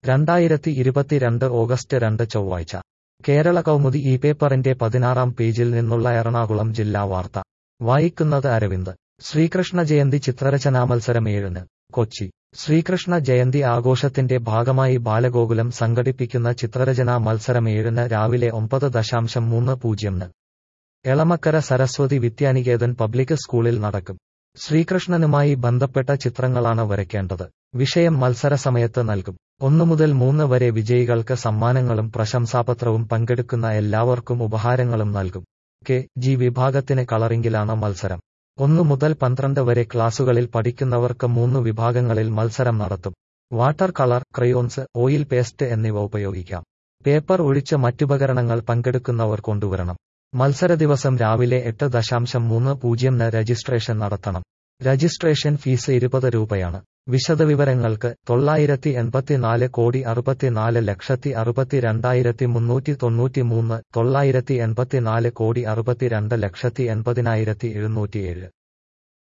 രണ്ടായിരത്തി ഇരുപത്തിരണ്ട് ഓഗസ്റ്റ് രണ്ട് ചൊവ്വാഴ്ച കേരള കൗമുദി ഈ പേപ്പറിന്റെ പതിനാറാം പേജിൽ നിന്നുള്ള എറണാകുളം ജില്ലാ വാർത്ത വായിക്കുന്നത് അരവിന്ദ് ശ്രീകൃഷ്ണ ജയന്തി ചിത്രരചനാ മത്സരം ഏഴിന് കൊച്ചി ശ്രീകൃഷ്ണ ജയന്തി ആഘോഷത്തിന്റെ ഭാഗമായി ബാലഗോകുലം സംഘടിപ്പിക്കുന്ന ചിത്രരചനാ മത്സരം ഏഴിന് രാവിലെ ഒമ്പത് ദശാംശം മൂന്ന് പൂജ്യംന് എളമക്കര സരസ്വതി വിദ്യാനികേതൻ പബ്ലിക് സ്കൂളിൽ നടക്കും ശ്രീകൃഷ്ണനുമായി ബന്ധപ്പെട്ട ചിത്രങ്ങളാണ് വരയ്ക്കേണ്ടത് വിഷയം മത്സര സമയത്ത് നൽകും ഒന്നു മുതൽ മൂന്ന് വരെ വിജയികൾക്ക് സമ്മാനങ്ങളും പ്രശംസാപത്രവും പങ്കെടുക്കുന്ന എല്ലാവർക്കും ഉപഹാരങ്ങളും നൽകും കെ ജി വിഭാഗത്തിന് കളറിംഗിലാണ് മത്സരം ഒന്നു മുതൽ പന്ത്രണ്ട് വരെ ക്ലാസുകളിൽ പഠിക്കുന്നവർക്ക് മൂന്ന് വിഭാഗങ്ങളിൽ മത്സരം നടത്തും water colour crayons oil paste എന്നിവ ഉപയോഗിക്കാം പേപ്പർ ഒഴിച്ച് മറ്റുപകരണങ്ങൾ പങ്കെടുക്കുന്നവർ കൊണ്ടുവരണം മത്സര ദിവസം രാവിലെ എട്ട് ദശാംശം മൂന്ന് പൂജ്യംന് രജിസ്ട്രേഷൻ നടത്തണം രജിസ്ട്രേഷൻ ഫീസ് ഇരുപത് രൂപയാണ് വിശദവിവരങ്ങൾക്ക് തൊള്ളായിരത്തി എൺപത്തിനാല് കോടി അറുപത്തിനാല് ലക്ഷത്തി അറുപത്തിരണ്ടായിരത്തി മുന്നൂറ്റി തൊണ്ണൂറ്റിമൂന്ന് തൊള്ളായിരത്തി എൺപത്തിനാല് കോടി അറുപത്തിരണ്ട് ലക്ഷത്തി എൺപതിനായിരത്തി എഴുന്നൂറ്റിയേഴ്